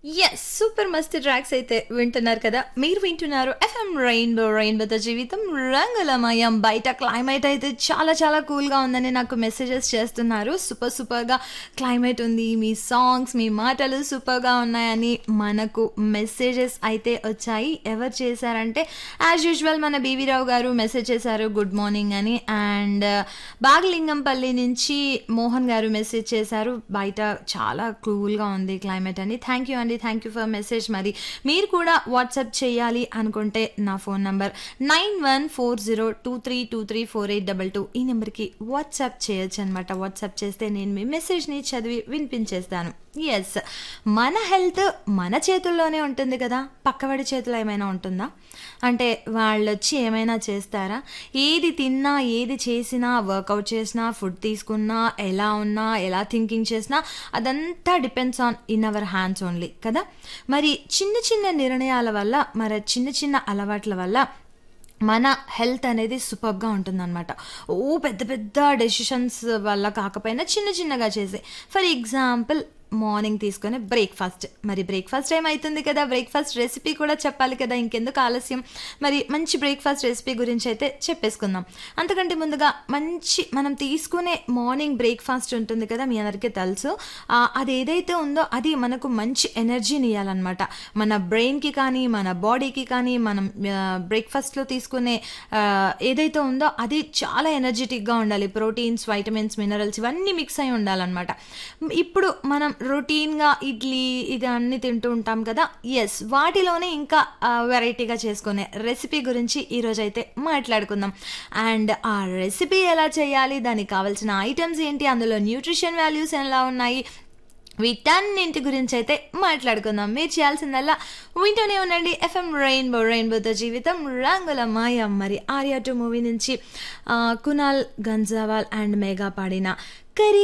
yes super మస్త్ tracks అయితే వింటున్నారు కదా మీరు వింటున్నారు ఎఫ్ఎం రెయిన్బో రెయిన్బోతో జీవితం రంగులమయం బయట క్లైమేట్ అయితే చాలా చాలా కూల్గా ఉందని నాకు మెసేజెస్ చేస్తున్నారు సూపర్ సూపర్గా క్లైమేట్ ఉంది మీ సాంగ్స్ మీ మాటలు సూపర్గా ఉన్నాయని మనకు మెసేజెస్ అయితే వచ్చాయి ఎవరు చేశారంటే యాజ్ యూజువల్ మన బీవీ రావు గారు మెసేజ్ చేశారు గుడ్ మార్నింగ్ అని అండ్ బాగలింగంపల్లి నుంచి మోహన్ గారు మెసేజ్ చేశారు బయట చాలా కూల్గా ఉంది క్లైమేట్ అని థ్యాంక్ యూ అండి థ్యాంక్ యూ ఫర్ మెసేజ్ మరి మీరు కూడా వాట్సాప్ చేయాలి అనుకుంటే నా phone number nine one four zero two three two three four eight double two ఈ నెంబర్కి వాట్సాప్ చేయొచ్చు అనమాట వాట్సాప్ చేస్తే నేను మీ మెసేజ్ని చదివి వినిపించేస్తాను ఎస్ మన హెల్త్ మన చేతుల్లోనే ఉంటుంది కదా పక్కవాడి చేతిలో ఏమైనా ఉంటుందా అంటే వాళ్ళు వచ్చి ఏమైనా చేస్తారా ఏది తిన్నా ఏది చేసినా వర్కౌట్ చేసినా ఫుడ్ తీసుకున్నా ఎలా ఉన్నా ఎలా థింకింగ్ చేసినా అదంతా depends on in our hands only కదా మరి చిన్న చిన్న నిర్ణయాల వల్ల మరి చిన్న చిన్న అలవాట్ల వల్ల మన హెల్త్ అనేది సూపర్గా ఉంటుందన్నమాట ఓ పెద్ద పెద్ద డెసిషన్స్ వల్ల కాకపోయినా చిన్న చిన్నగా చేసే ఫర్ ఎగ్జాంపుల్ మార్నింగ్ తీసుకొని బ్రేక్ఫాస్ట్ మరి బ్రేక్ఫాస్ట్ టైం అవుతుంది కదా బ్రేక్ఫాస్ట్ రెసిపీ కూడా చెప్పాలి కదా ఇంకెందుకు ఆలస్యం మరి మంచి బ్రేక్ఫాస్ట్ రెసిపీ గురించి అయితే చెప్పేసుకుందాం అంతకంటే ముందుగా మంచి మనం తీసుకునే మార్నింగ్ బ్రేక్ఫాస్ట్ ఉంటుంది కదా మీ అందరికీ తెలుసు ఆ, అది ఏదైతే ఉందో అది మనకు మంచి ఎనర్జీని ఇవ్వాలన్నమాట మన బ్రెయిన్కి కానీ మన బాడీకి కానీ మనం బ్రేక్ఫాస్ట్లో తీసుకునే ఆ, ఏదైతే ఉందో అది చాలా ఎనర్జెటిక్గా ఉండాలి ప్రోటీన్స్ వైటమిన్స్ మినరల్స్ ఇవన్నీ మిక్స్ అయి ఉండాలన్నమాట ఇప్పుడు మనం రొటీన్గా ఇడ్లీ ఇది అన్ని తింటూ ఉంటాం కదా ఎస్ వాటిలోనే ఇంకా వెరైటీగా చేసుకునే రెసిపీ గురించి ఈరోజు అయితే మాట్లాడుకుందాం అండ్ ఆ రెసిపీ ఎలా చేయాలి దానికి కావాల్సిన ఐటమ్స్ ఏంటి అందులో న్యూట్రిషన్ వాల్యూస్ ఎలా ఉన్నాయి వీటన్నింటి గురించి అయితే మాట్లాడుకుందాం మీరు చేయాల్సిందల్లా వింటూనే ఉండండి ఎఫ్ఎం రెయిన్బో రెయిన్బోతో జీవితం రంగుల మాయ మరి ఆర్యా టూ మూవీ నుంచి ఆ, కునాల్ గంజావాల్ అండ్ మేఘా పాడిన కరి